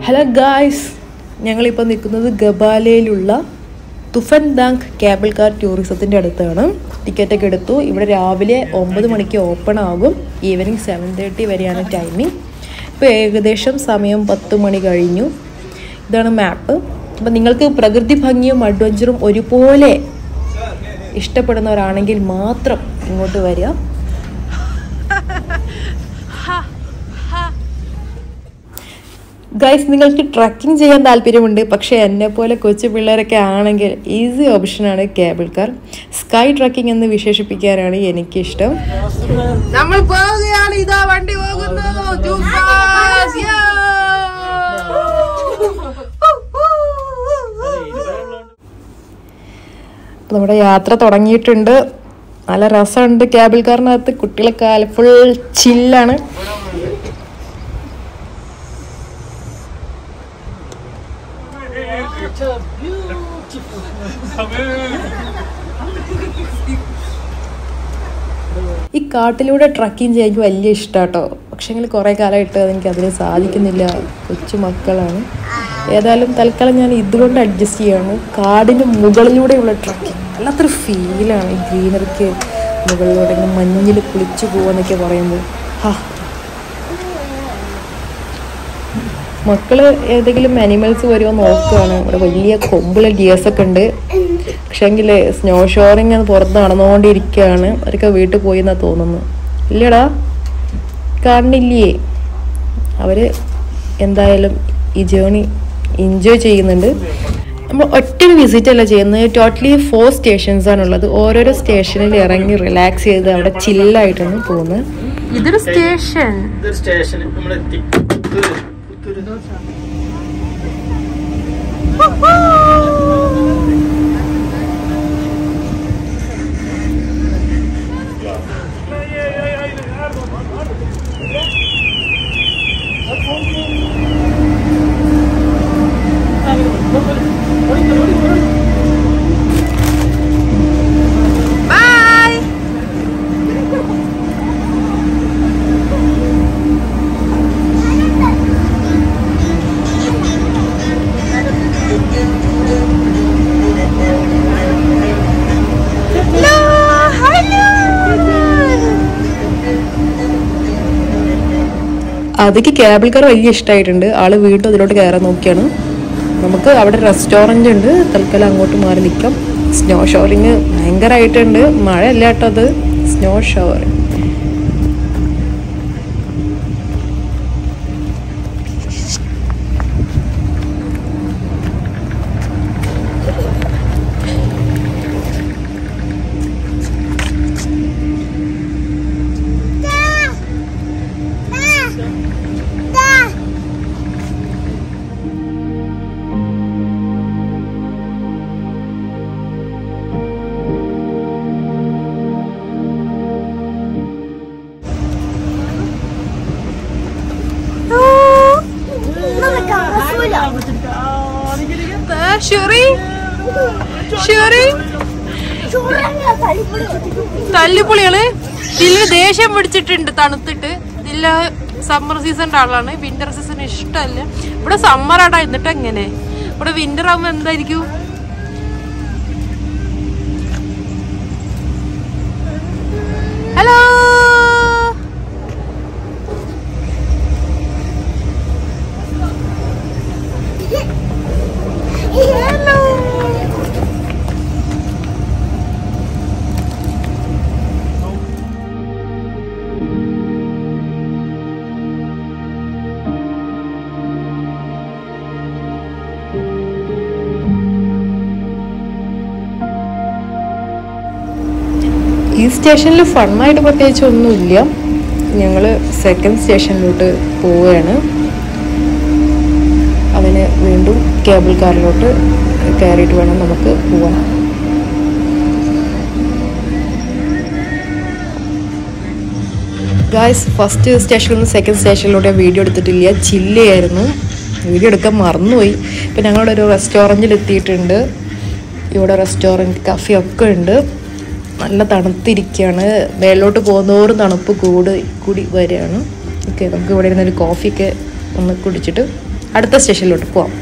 Hello guys ഞങ്ങളിപ്പോൾ നിൽക്കുന്നത് ഗബാലയിലുള്ള തുഫൻ ദാങ് cable car ടൂറിസത്തിൻ്റെ അടുത്താണ് ടിക്കറ്റൊക്കെ എടുത്തു ഇവിടെ രാവിലെ ഒമ്പത് മണിക്ക് ഓപ്പൺ ആകും ഈവനിങ് സെവൻ തേർട്ടി വരെയാണ് ടൈമിംഗ് ഇപ്പോൾ ഏകദേശം സമയം പത്ത് മണി കഴിഞ്ഞു ഇതാണ് മാപ്പ് അപ്പം നിങ്ങൾക്ക് പ്രകൃതി ഭംഗിയും അഡ്വഞ്ചറും ഒരുപോലെ ഇഷ്ടപ്പെടുന്നവരാണെങ്കിൽ മാത്രം ഇങ്ങോട്ട് വരിക ഗൈസ് നിങ്ങൾക്ക് ട്രക്കിംഗ് ചെയ്യാൻ താല്പര്യമുണ്ട് പക്ഷേ എന്നെ പോലെ കൊച്ചു പിള്ളേരൊക്കെ ആണെങ്കിൽ ഈസി ഓപ്ഷനാണ് കേബിൾ കാർ സ്കൈ ട്രക്കിംഗ് എന്ന് വിശേഷിപ്പിക്കാനാണ് എനിക്കിഷ്ടം നമ്മൾ പോവുകയാണ് ഇതാ വണ്ടി പോകുന്നു നമ്മുടെ യാത്ര തുടങ്ങിയിട്ടുണ്ട് നല്ല രസമുണ്ട് കേബിൾ കാറിനകത്ത് കുട്ടികളൊക്കെ ഫുൾ ചില്ലാണ് ഈ കാട്ടിലൂടെ ട്രക്കിംഗ് ചെയ്യാൻ എനിക്ക് വലിയ ഇഷ്ടാട്ടോ പക്ഷേങ്കിൽ കുറേ കാലമായിട്ട് എനിക്ക് അതിന് സാധിക്കുന്നില്ല കൊച്ചു മക്കളാണ് ഏതായാലും തൽക്കാലം ഞാൻ ഇതുകൊണ്ട് അഡ്ജസ്റ്റ് ചെയ്യാണ് കാടിന് മുകളിലൂടെയുള്ള ട്രക്കിംഗ് വല്ലാത്തൊരു ഫീലാണ് ഈ ഗ്രീനറിക്ക് മുകളിലൂടെ ഇങ്ങനെ മഞ്ഞിൽ കുളിച്ചു പോവാന്നൊക്കെ പറയുമ്പോൾ ഹാ മക്കള് ഏതെങ്കിലും അനിമൽസ് വരുമോ നോക്കുകയാണ് ഇവിടെ വലിയ കൊമ്പുള്ള ഡിയേഴ്സ് ഒക്കെ ഉണ്ട് പക്ഷെങ്കിൽ സ്നോ ഷോറിങ് പുറത്ത് നടന്നുകൊണ്ടിരിക്കുകയാണ് അവരൊക്കെ വീട്ടിൽ പോയി എന്നാ തോന്നുന്നു ഇല്ലടാ കാണില്ലേ അവര് എന്തായാലും ഈ ജേണി എൻജോയ് ചെയ്യുന്നുണ്ട് നമ്മൾ ഒറ്റൊരു വിസിറ്റ് അല്ല ചെയ്യുന്നത് ടോട്ടലി ഫോർ സ്റ്റേഷൻസ് ആണുള്ളത് ഓരോരോ സ്റ്റേഷനിൽ ഇറങ്ങി റിലാക്സ് ചെയ്ത് അവിടെ ചില്ലായിട്ടാണ് പോകുന്നത് ഇതൊരു സ്റ്റേഷൻ ഇതൊരു സ്റ്റേഷൻ നമ്മളെത്തി പുത്തൂര് പുത്തൂര് അതിക്ക് കേബിൾ കാർ വലിയ ഇഷ്ടമായിട്ടുണ്ട് ആള് വീണ്ടും അതിലോട്ട് കയറാൻ നോക്കിയാണ് നമുക്ക് അവിടെ റെസ്റ്റോറൻ്റ് ഉണ്ട് തൽക്കാലം അങ്ങോട്ട് മാറി നിൽക്കാം സ്നോ ഷവറിങ് ഭയങ്കരമായിട്ടുണ്ട് മഴ അല്ല കേട്ടോ അത് സ്നോ ഷവർ തല്ലിപ്പൊളിയാണ് ഇതില് ദേഷ്യം പിടിച്ചിട്ടുണ്ട് തണുത്തിട്ട് ഇതില്ല സമ്മർ സീസണിന്റെ ആളാണ് വിന്റർ സീസൺ ഇഷ്ടമല്ല ഇവിടെ സമ്മർ ആടാ എന്നിട്ട് എങ്ങനെ ഇവിടെ വിന്റർ ആകുമ്പോ എന്തായിരിക്കും ഹലോ ഈ സ്റ്റേഷനിൽ ഫണ്ണായിട്ട് പ്രത്യേകിച്ച് ഒന്നുമില്ല ഞങ്ങൾ സെക്കൻഡ് സ്റ്റേഷനിലോട്ട് പോവുകയാണ് അതിന് വീണ്ടും കേബിൾ കാറിലോട്ട് കയറിയിട്ട് വേണം നമുക്ക് പോവാൻ ഗായ്സ് ഫസ്റ്റ് സ്റ്റേഷനിൽ നിന്ന് സെക്കൻഡ് സ്റ്റേഷനിലോട്ട് വീഡിയോ എടുത്തിട്ടില്ല ചില്ലയായിരുന്നു വീഡിയോ എടുക്കാൻ മറന്നുപോയി ഇപ്പം ഞങ്ങളുടെ ഒരു റെസ്റ്റോറൻറ്റിൽ എത്തിയിട്ടുണ്ട് ഇവിടെ റെസ്റ്റോറൻറ്റ് കഫേ ഒക്കെ ഉണ്ട് നല്ല തണുത്തിരിക്കുകയാണ് മേലോട്ട് പോകുന്നതോറും തണുപ്പ് കൂടി കൂടി വരികയാണ് ഓക്കെ നമുക്ക് ഇവിടെ ഇരുന്നൊരു കോഫിയൊക്കെ ഒന്ന് കുടിച്ചിട്ട് അടുത്ത സ്റ്റേഷനിലോട്ട് പോവാം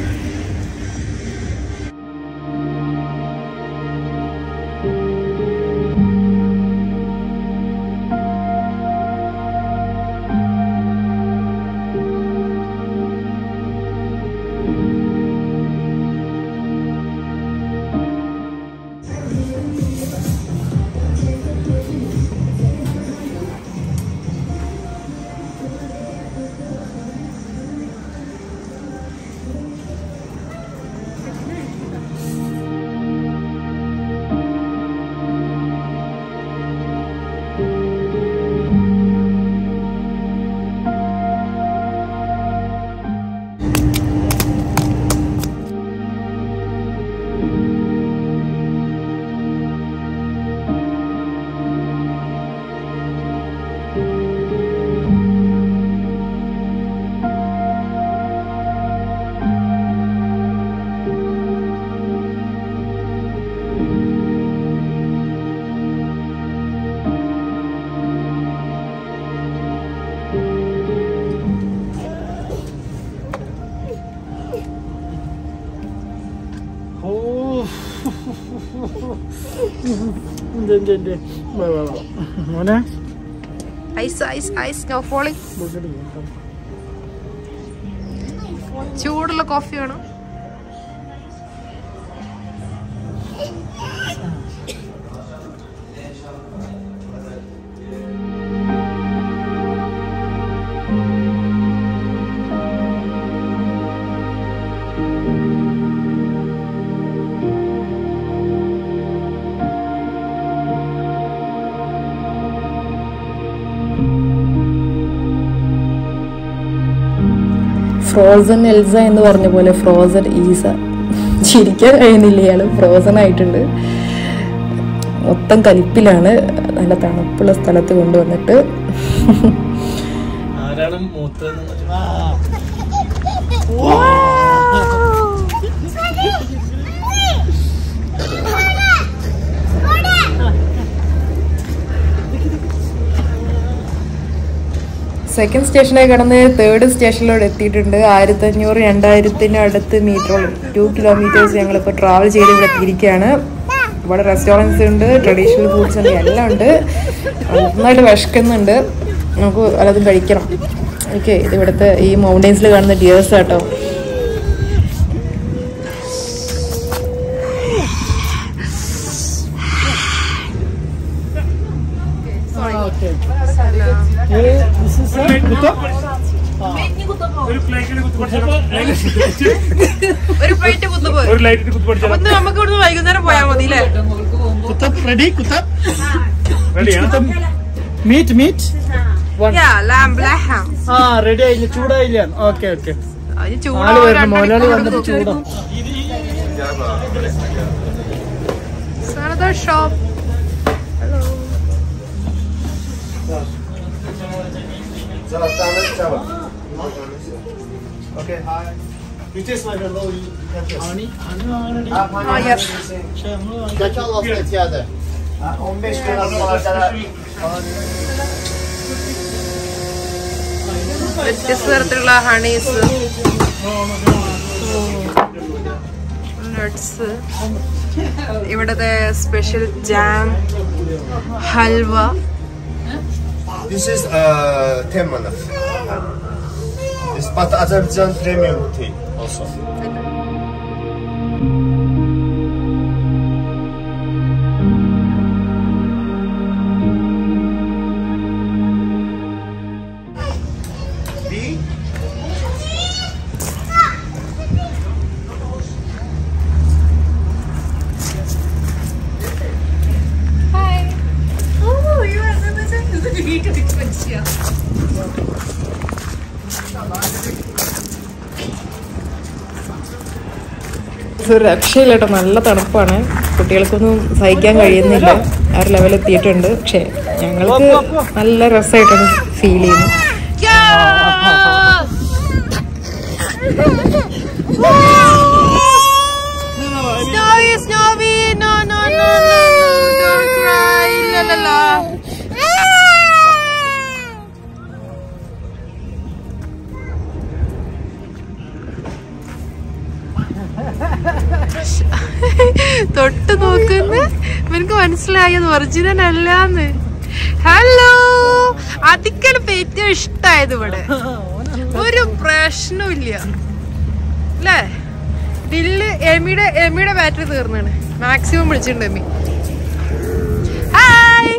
ഓ ഉണ്ട്, ഉണ്ട്, ഉണ്ട്. വാ, വാ, വാ. മോനെ ice ice ice snow falling ചൂടുള്ള കോഫി വേണം ഫ്രോസൺ എൽസ എന്ന് പറഞ്ഞ പോലെ ഫ്രോസൺ ഈസ ചിരിക്കാൻ കഴിയുന്നില്ല ഇയാള് ഫ്രോസൺ ആയിട്ടുണ്ട് മൊത്തം കലിപ്പിലാണ് നല്ല തണുപ്പുള്ള സ്ഥലത്ത് കൊണ്ടുവന്നിട്ട് ആരാണ് മൂത്തതെന്ന് സെക്കൻഡ് സ്റ്റേഷനിൽ കിടന്ന് തേർഡ് സ്റ്റേഷനിലോട് എത്തിയിട്ടുണ്ട് ആയിരത്തി അഞ്ഞൂറ് രണ്ടായിരത്തിന് അടുത്ത് മീറ്ററോളം ടു കിലോമീറ്റേഴ്സ് ഞങ്ങളിപ്പോൾ ട്രാവൽ ചെയ്ത് ഇവിടെ എത്തിയിരിക്കുകയാണ് ഇവിടെ റെസ്റ്റോറൻറ്റ്സ് ഉണ്ട് ട്രഡീഷണൽ ഫുഡ്സ് ഉണ്ട് എല്ലാം ഉണ്ട് നന്നായിട്ട് വിശക്കുന്നുണ്ട് നമുക്ക് പലതും കഴിക്കണം ഓക്കെ ഇത് ഇവിടുത്തെ ഈ മൗണ്ടെയ്ൻസിൽ കാണുന്ന ഡിയേഴ്സ് കേട്ടോ ഒരു പ്ലേറ്റ് കുത്തുപോ ഒരു ലൈറ്റ് കുത്തിപ്പൊടിച്ചാൽ അപ്പൊ നമുക്ക് ഇവിടുന്ന് വൈകുന്നേരം പോയാൽ മതി അല്ലേ കുത്തപ്പ് റെഡി കുത്തപ്പ് റെഡിയാ മീറ്റ് മീറ്റ് ആ റെഡി ആയില്ല ചൂടായില്ല ഓക്കെ ഓക്കെ ആള് വരുന്നു മുതലാളി വന്നിട്ട് ചൂടാ ഷോപ്പ് ആണി ആണി ആണി ആ യെസ് പക്ഷെ നമ്മള് Kaç Allah ziyade? 15 lira falan. വ്യത്യസ്ത തരത്തിലുള്ള ഹണീസ് നട്ട്സ് ഇവിടത്തെ special jam halwa This is uh, 10 manat. This but Azerbaijan premium tea also. B ഒരു രക്ഷയില്ല കേട്ടോ നല്ല തണുപ്പാണ് കുട്ടികൾക്കൊന്നും സഹിക്കാൻ കഴിയുന്നില്ല ആ ഒരു ലെവൽ എത്തിയിട്ടുണ്ട് പക്ഷെ ഞങ്ങൾക്ക് നല്ല രസമായിട്ടാണ് ഫീൽ ചെയ്യുന്നത് Snowy, Snowy, no, no, no, no, no, don't cry, la la la. നിനക്ക് മനസ്സിലായത് ഒറിജിനൽ അല്ലാന്ന് ഹലോ അതിക്കാണ് ഇപ്പൊ ഏറ്റവും ഇഷ്ടായത് ഇവിടെ ഒരു പ്രശ്നമില്ല അല്ലേ ബില്ല് എമിയുടെ എമിയുടെ ബാറ്ററി തീർന്നാണ് മാക്സിമം വിളിച്ചിട്ടുണ്ട് എമി ഹായ്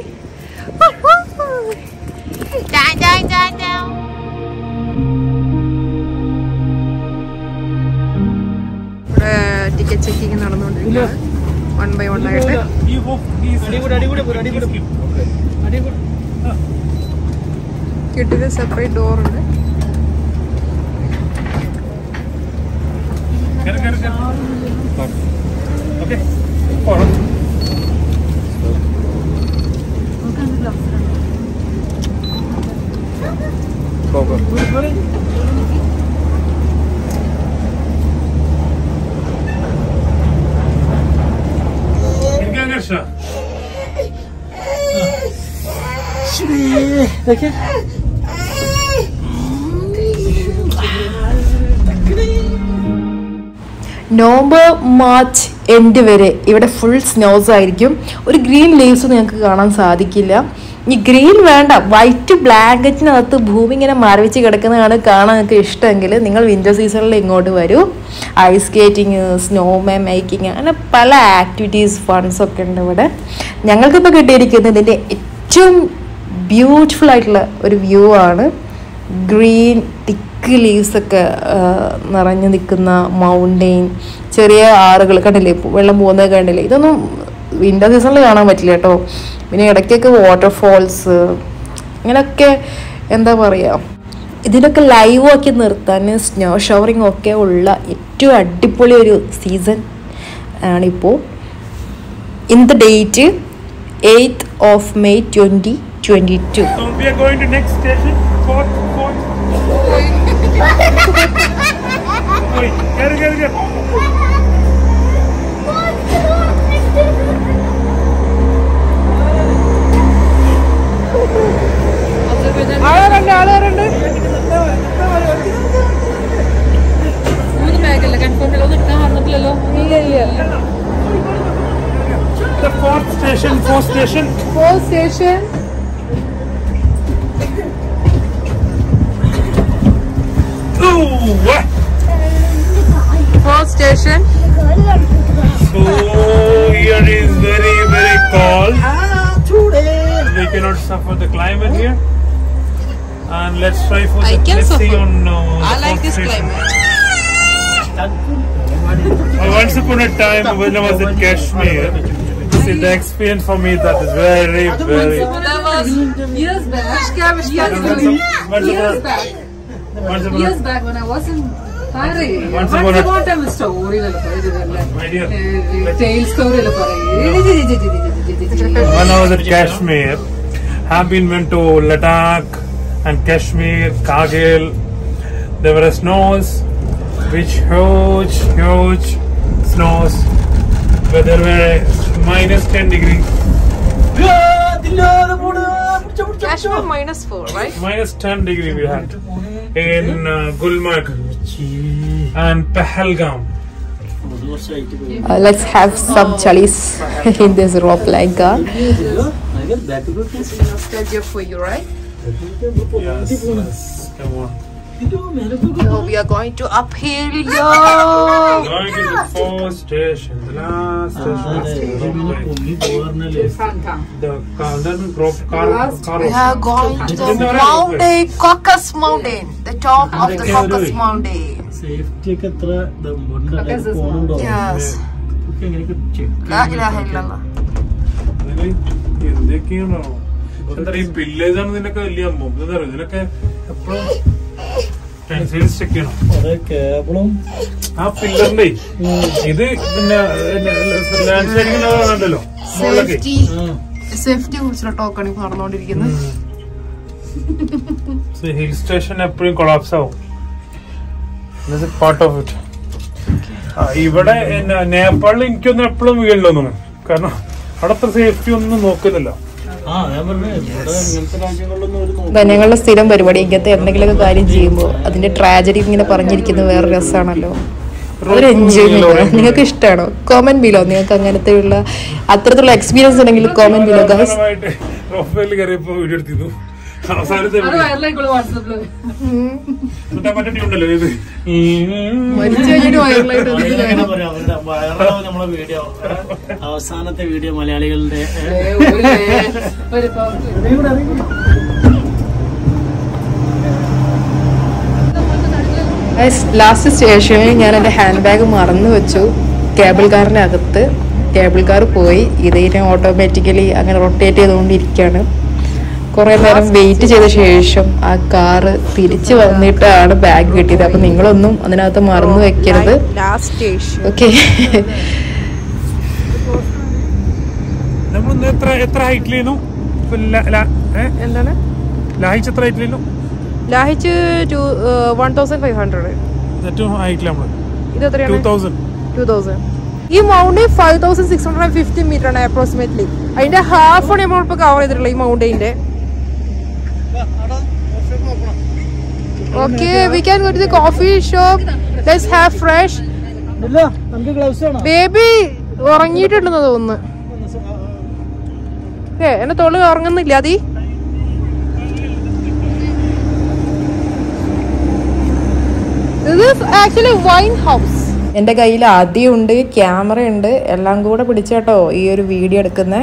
ടിക്കറ്റ് ചെക്കിങ് നടന്നുകൊണ്ടിരിക്കുകയാണ് വൺ ബൈ വൺ ആയിട്ട് അടികൂടി അടികൂടി പോരും അടികൂടി അടികൂടി കിട്ടിയത് സെപ്പറേറ്റ് ഡോർ ഉണ്ട് കേറ്, കേറ്, കേറ്. ഓക്കേ. പോണം. ഇരിക്കാൻ കർഷ. ഇതൊക്കെ നവംബർ മാർച്ച് എൻഡ് വരെ ഇവിടെ ഫുൾ സ്നോസ് ആയിരിക്കും ഒരു ഗ്രീൻ ലീവ്സ് നിങ്ങൾക്ക് കാണാൻ സാധിക്കില്ല ഈ ഗ്രീൻ വേണ്ട വൈറ്റ് ബ്ലാങ്കറ്റിനകത്ത് ഭൂമി ഇങ്ങനെ മരവിച്ച് കിടക്കുന്നതാണ് കാണാൻ നിങ്ങൾക്ക് ഇഷ്ടമെങ്കിൽ നിങ്ങൾ വിൻ്റർ സീസണിൽ ഇങ്ങോട്ട് വരൂ ഐസ് സ്കേറ്റിങ് സ്നോമേ മേക്കിങ് അങ്ങനെ പല ആക്ടിവിറ്റീസ് ഫണ്ട്സ് ഒക്കെ ഉണ്ട് ഇവിടെ ഞങ്ങൾക്കിപ്പോൾ കിട്ടിയിരിക്കുന്നത് ഇതിൻ്റെ ഏറ്റവും ബ്യൂട്ടിഫുൾ ആയിട്ടുള്ള ഒരു വ്യൂ ആണ് ഗ്രീൻ തിക്ക് ലീവ്സ് ഒക്കെ ആ, നിറഞ്ഞു നിൽക്കുന്ന മൗണ്ടെയിൻ ചെറിയ ആറുകൾ കണ്ടില്ലേ ഇപ്പൊ വെള്ളം പോകുന്നത് കണ്ടില്ലേ ഇതൊന്നും വിൻ്റർ സീസണിൽ കാണാൻ പറ്റില്ല കേട്ടോ പിന്നെ ഇടയ്ക്കൊക്കെ വാട്ടർഫോൾസ് ഇങ്ങനെയൊക്കെ എന്താ പറയുക ഇതിനൊക്കെ ലൈവ് ആക്കി നിർത്താൻ സ്നോ ഷവറിങ് ഒക്കെ ഉള്ള ഏറ്റവും അടിപൊളി ഒരു സീസൺ ആണിപ്പോൾ in the date eighth of May twenty twenty two So we are going to next station. Fourth, fourth. Oi, കേറ്, കേറ്, കേറ്. ആളുണ്ട് ആളുണ്ട് The fourth station, fourth station. Station Ooh, what? Four station So here is very, very cold. We cannot suffer the climate here. And let's try for I the can let's see suffer. on uh, I the like fourth this station. climate. Uh, once upon a time when I was in Kashmir, see the experience for me that is very, very. That was years back. Once upon, once Years upon, back, once upon years a, back when I was in Paris. Once Once upon a- upon a time story ലെല്ലാം പറയുന്നതല്ലേ? my dear, ഏ, tale story എല്ലാം പറയും. when I was in Kashmir, have been went to Ladakh and Kashmir, Kargil. There were snows, which huge, huge snows, where there were minus 10 degrees, Kashmir minus four, right? minus 10 degree we had in uh, Gulmarg and Pahalgam. Uh, let's have some chalis in this rope like that. Nostalgia for you, right? Yes, yes, come on. So we are going to uphill, yo. Going to the fourth station, the last station. Front town. The car, then drop car, car. We are going to the mountain, Caucasus Mountain, the top of the Caucasus Mountain. Safety ഒക്കെ എത്ര ഇതുണ്ട് Caucasus പോണുണ്ടോ Yes. ഒക്കെ എങ്ങനെയൊക്കെ check La ilaha illallah. എന്തൊക്കെയാണോ എന്താ ഈ പില്ലേജ് ആണ് ഇതിനൊക്കെ വലിയ അമ്പം എന്താ പറയുക ഇതിനൊക്കെ എപ്പോഴും ടെൻസൈൽസ് ചെക്ക് ചെയ്യണം അതെ കേബിളും ആ പില്ലറിന്റെ ഇത് പിന്നെ ലാൻഡ് സ്ലൈഡിംഗ് കണ്ടല്ലോ മുകളിലൊക്കെ സേഫ്റ്റി സേഫ്റ്റിയെ കുറിച്ചുള്ള ടോക്കാണ് ഇപ്പോൾ നടന്നുകൊണ്ടിരിക്കുന്നത് ഹിൽ സ്റ്റേഷൻ എപ്പോഴും കൊളാപ്സ് ആവും പാർട്ട് ഓഫ് ഇറ്റ് ഇവിടെ പിന്നെ നേപ്പാളിൽ എനിക്കൊന്നും എപ്പോഴും വീഴില്ലെന്നു കാരണം അവിടെ അത്ര സേഫ്റ്റി ഒന്നും നോക്കുന്നില്ല ആ ഞാൻ പറഞ്ഞു ഇവിടെ ഇങ്ങനത്തെ രാജ്യങ്ങളിലൊന്നും ഒരു നോക്കും ധന്യങ്ങളുടെ സ്ഥിരം പരിപാടി ഇങ്ങനത്തെ എന്തെങ്കിലുമൊക്കെ കാര്യം ചെയ്യുമ്പോൾ അതിന്റെ ട്രാജഡി ഇങ്ങനെ പറഞ്ഞിരിക്കുന്നത് വേറെ രസമാണല്ലോ അതൊരു എൻജോയ്മെന്റ് നിങ്ങൾക്ക് ഇഷ്ടമാണോ കോമന്റ് ബിലോ നിങ്ങൾക്ക് അങ്ങനത്തെ ഉള്ള അത്തരത്തിലുള്ള എക്സ്പീരിയൻസ് ഉണ്ടെങ്കിൽ കോമന്റ് ബിലോ ഗൈസ് റോഫേലിൽ കയറിയപ്പോ വീഡിയോ എടുത്തിരുന്നു അവസാനത്തെ അത് വയറിലായിക്കോളൂ വാട്സാപ്പില് മറ്റേ മറ്റേ team ഉണ്ടല്ലോ ഇത് മരിച്ചു കഴിഞ്ഞിട്ട് വയറിലായിട്ട് അങ്ങനെ പറയാം അവരുടെ വൈറലാവും നമ്മളെ വീഡിയോ അവസാനത്തെ വീഡിയോ മലയാളികളുടെ ഏ, ഏ, ഒരു ലേ- ഒരു പ- ലാസ്റ്റ് സ്റ്റേഷനിൽ ഞാൻ എൻ്റെ ഹാൻഡ് ബാഗ് മറന്നു വെച്ചു കേബിൾ കാറിൻ്റെ അകത്ത് കേബിൾ കാർ പോയി ഇതിനെ ഓട്ടോമാറ്റിക്കലി അങ്ങനെ റൊട്ടേറ്റ് ചെയ്തുകൊണ്ടിരിക്കുകയാണ് കുറേ നേരം വെയിറ്റ് ചെയ്ത ശേഷം ആ കാറ് തിരിച്ചു വന്നിട്ടാണ് ബാഗ് കിട്ടിയത് അപ്പം നിങ്ങളൊന്നും അതിനകത്ത് മറന്നു വെക്കരുത് ലാസ്റ്റ് സ്റ്റേഷൻ ഓക്കെ നമ്മൾ ഇന്ന് എത്ര എത്ര ഹൈറ്റിലേനു എന്താണ് ലാഹിച്ച് എത്ര ഹൈറ്റിലേനു Lahij two one thousand five hundred ഏറ്റവും ഹൈറ്റിൽ നമ്മള് ഇത് ടൂ എത്രയാണ് തൗസൻഡ് ടു തൗസൻഡ് ഈ mount five thousand six hundred fifty metre ആണ് അപ്രോക്സിമേറ്റ്ലി അതിന്റെ ഹാഫ് ആണ് നമ്മൾ ഇപ്പൊ കവർ ചെയ്തിട്ടുള്ളത് ഈ മൗണ്ടൈന്റെ okay we can go to the coffee shop let's have fresh ഇല്ല നമുക്ക് ഗ്ലൗസ് വേണോ ബേബി ഉറങ്ങിയിട്ടുണ്ടെന്ന് തോന്നുന്നു ഏ എന്നെ തൊളി ഉറങ്ങുന്നില്ല അതി ഇത് ആക്ച്വലി വൈൻ ഹൗസ് എൻ്റെ കയ്യിൽ ആദ്യമുണ്ട് ക്യാമറ ഉണ്ട് എല്ലാം കൂടെ പിടിച്ചേട്ടോ ഈ ഒരു വീഡിയോ എടുക്കുന്നത്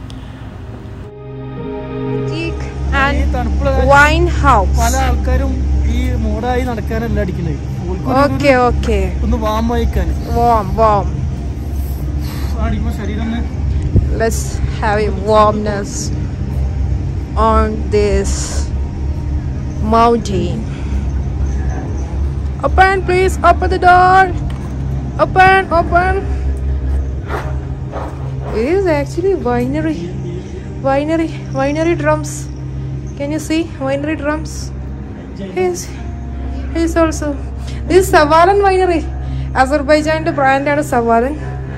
ഈ തണുപ്പുള്ള കാലത്ത് വൈൻ ഹൗസ് പല ആൾക്കാരും ഈ മൂടായി നടക്കാനല്ല അടിക്കുന്നത് ഓൽക്കൊരു ഓക്കെ ഓക്കെ ഒന്ന് വാം വഹിക്കാൻ വാം വാം അടിക്കുമ്പോ ശരീരം ഒന്ന് let's have a warmness on this mountain. Open, please. Open the door. Open, open. It is actually winery. Winery, winery drums. Can you see winery drums? Yes, yes also. This is Savalan winery. അസർബൈജാന്റെ ബ്രാൻഡാണ് സവാലൻ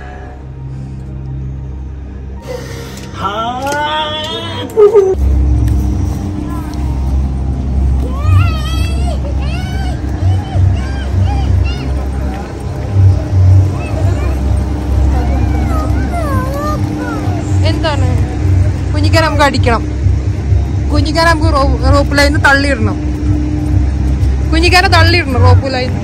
എന്താണ് കുഞ്ഞിക്കാൻ നമുക്ക് അടിക്കണം കുഞ്ഞിക്കാൻ നമുക്ക് rope line തള്ളിയിടണം കുഞ്ഞിക്കാനെ തള്ളിയിടണം rope line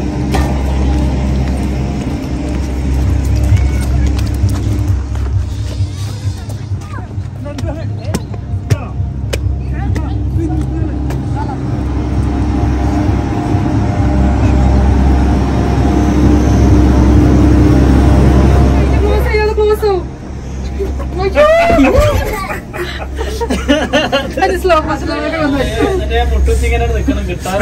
എന്നിട്ട് മുട്ടുത്തി ഇങ്ങനെ നിൽക്കണം കിട്ടാതെ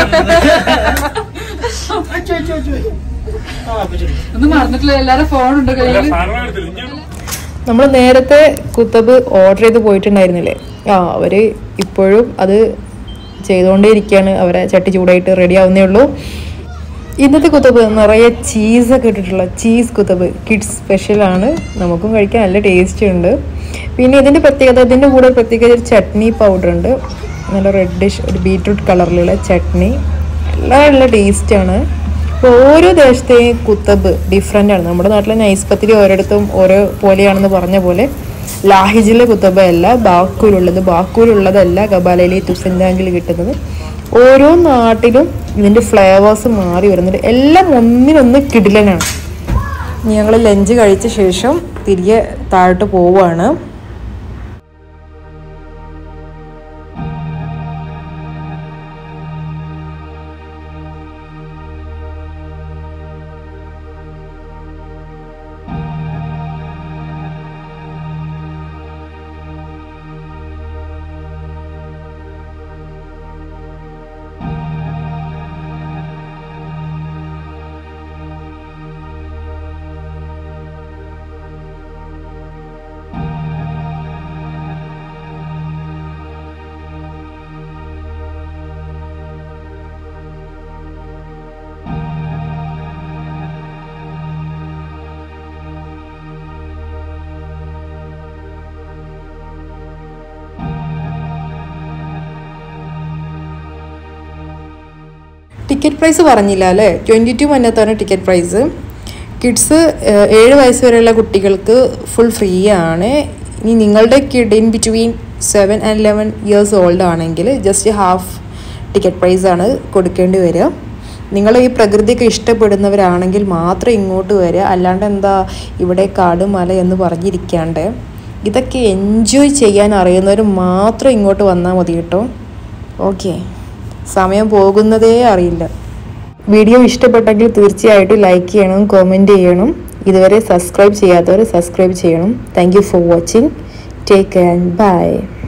ഒന്നും മറന്നിട്ടില്ല എല്ലാരും ഫോൺ ഉണ്ട് കയ്യിൽ സാറിനെ എടുത്തില്ല ഞാൻ നമ്മൾ നേരത്തെ കുത്തബ് ഓർഡർ ചെയ്ത് പോയിട്ടുണ്ടായിരുന്നില്ലേ ആ അവര് ഇപ്പോഴും അത് ചെയ്തുകൊണ്ടേ ഇരിക്കുകയാണ് അവരെ ചട്ടി ചൂടായിട്ട് റെഡി ആവുന്നേ ഉള്ളൂ ഇന്നത്തെ കുത്തബ് നിറയെ ചീസൊക്കെ ഇട്ടിട്ടുള്ള ചീസ് കുത്തബ് കിഡ്സ് സ്പെഷ്യലാണ് നമുക്കും കഴിക്കാൻ നല്ല ടേസ്റ്റ് ഉണ്ട് പിന്നെ ഇതിൻ്റെ പ്രത്യേകത ഇതിൻ്റെ കൂടെ ഒരു പ്രത്യേക ഒരു ചട്നി പൗഡർ ഉണ്ട് നല്ല റെഡിഷ് ഒരു ബീട്രൂട്ട് കളറിലുള്ള ചട്നി എല്ലാം നല്ല ടേസ്റ്റാണ് അപ്പോൾ ഓരോ ദേശത്തെയും കുത്തബ് ഡിഫറെൻ്റ് ആണ് നമ്മുടെ നാട്ടിലെ നൈസ് പത്തിരി ഓരോരുത്തും ഓരോ പോലെയാണെന്ന് പറഞ്ഞ പോലെ ലാഹിജിലെ കുത്തബ അല്ല ബാക്കൂലുള്ളത് ബാക്കൂലുള്ളതല്ല ഗബാലയിലെ തുസൻജാങ്കിൽ കിട്ടുന്നത് ഓരോ നാട്ടിലും ഇതിൻ്റെ ഫ്ലേവേഴ്സ് മാറി വരുന്നുണ്ട് എല്ലാം ഒന്നിനൊന്ന് കിടിലനാണ് ഞങ്ങൾ ലഞ്ച് കഴിച്ച ശേഷം തിരികെ താഴോട്ട് പോവുകയാണ് ടിക്കറ്റ് പ്രൈസ് പറഞ്ഞില്ല അല്ലേ ട്വൻറ്റി ടു മന്നത്താണ് ടിക്കറ്റ് പ്രൈസ് കിഡ്സ് ഏഴ് വയസ്സ് വരെയുള്ള കുട്ടികൾക്ക് ഫുൾ ഫ്രീ ആണ് ഇനി നിങ്ങളുടെ kid in between seven and eleven years old ആണെങ്കിൽ ജസ്റ്റ് ഹാഫ് ടിക്കറ്റ് പ്രൈസ് ആണ് കൊടുക്കേണ്ടി വരിക നിങ്ങൾ ഈ പ്രകൃതിയൊക്കെ ഇഷ്ടപ്പെടുന്നവരാണെങ്കിൽ മാത്രം ഇങ്ങോട്ട് വരിക അല്ലാണ്ട് എന്താ ഇവിടെ കാട് മല എന്ന് പറഞ്ഞിരിക്കാണ്ട് ഇതൊക്കെ എൻജോയ് ചെയ്യാൻ അറിയുന്നവർ മാത്രം ഇങ്ങോട്ട് വന്നാൽ മതി കേട്ടോ ഓക്കെ സമയം പോകുന്നതേ അറിയില്ല വീഡിയോ ഇഷ്ടപ്പെട്ടെങ്കിൽ തീർച്ചയായിട്ടും ലൈക്ക് ചെയ്യണം കോമെൻറ്റ് ചെയ്യണം ഇതുവരെ സബ്സ്ക്രൈബ് ചെയ്യാത്തവർ സബ്സ്ക്രൈബ് ചെയ്യണം thank you for watching take and by